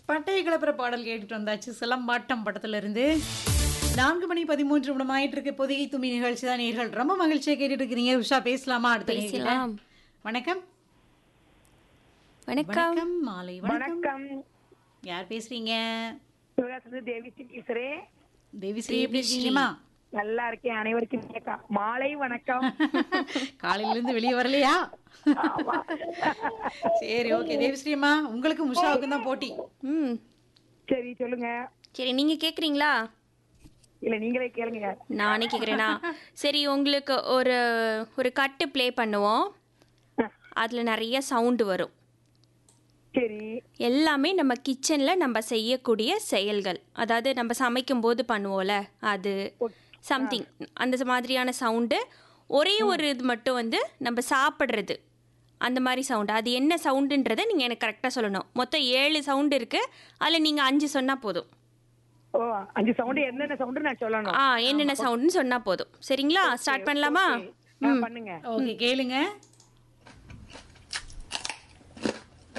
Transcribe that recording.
பட்டைய கிளப்புற பாடல் கேட்டுட்டு வந்தாச்சு சிலம்பாட்டம் படத்துல இருந்து நான்கு மணி பதிமூன்று நிமிடம் ஆயிட்டு இருக்கு பொதிகை தும்மி நிகழ்ச்சி தான் நேர்கள் ரொம்ப மகிழ்ச்சியா கேட்டுட்டு இருக்கிறீங்க உஷா பேசலாமா அடுத்த நேயர்கிட்ட? பேசலாம் வணக்கம் வணக்கம் வணக்கம் மாலை வணக்கம் வணக்கம் யார் பேசுறீங்க சிவகாசி தேவி ஸ்ரீ பேசுறேன் தேவிஸ்ரீ எப்படி இருக்கீங்கம்மா நல்லா இருக்கேன் அனைவருக்கும் வணக்கம் மாலை வணக்கம் காலையில இருந்து வெளியே வரலையா ஆமா. சரி ஓகே தேவிஸ்ரீ அம்மா உங்களுக்கும் உஷாவுக்கும் தான் போட்டி ம் சரி சொல்லுங்க சரி நீங்க கேக்குறீங்களா இல்ல நீங்களே கேளுங்க நானே கேக்குறேனா சரி உங்களுக்கு ஒரு ஒரு கட்டு ப்ளே பண்ணுவோம் அதுல நிறைய சவுண்டு வரும் சரி எல்லாமே நம்ம கிச்சனில் நம்ம செய்யக்கூடிய செயல்கள் அதாவது நம்ம சமைக்கும் போது பண்ணுவோம்ல அது சம்திங் அந்த மாதிரியான சவுண்டு ஒரே ஒரு இது மட்டும் வந்து நம்ம சாப்பிட்றது அந்த மாதிரி சவுண்டு அது என்ன சவுண்டுன்றதை நீங்கள் எனக்கு கரெக்டாக சொல்லணும் மொத்தம் ஏழு சவுண்டு இருக்குது அதில் நீங்கள் அஞ்சு சொன்னால் போதும் ஓ அஞ்சு சவுண்ட் என்னென்ன சவுண்ட் நான் சொல்லணும் ஆ என்னென்ன சவுண்டுன்னு சொன்னால் போதும் சரிங்களா ஸ்டார்ட் பண்ணலாமா ஆ, பண்ணுங்க ஓகே கேளுங்க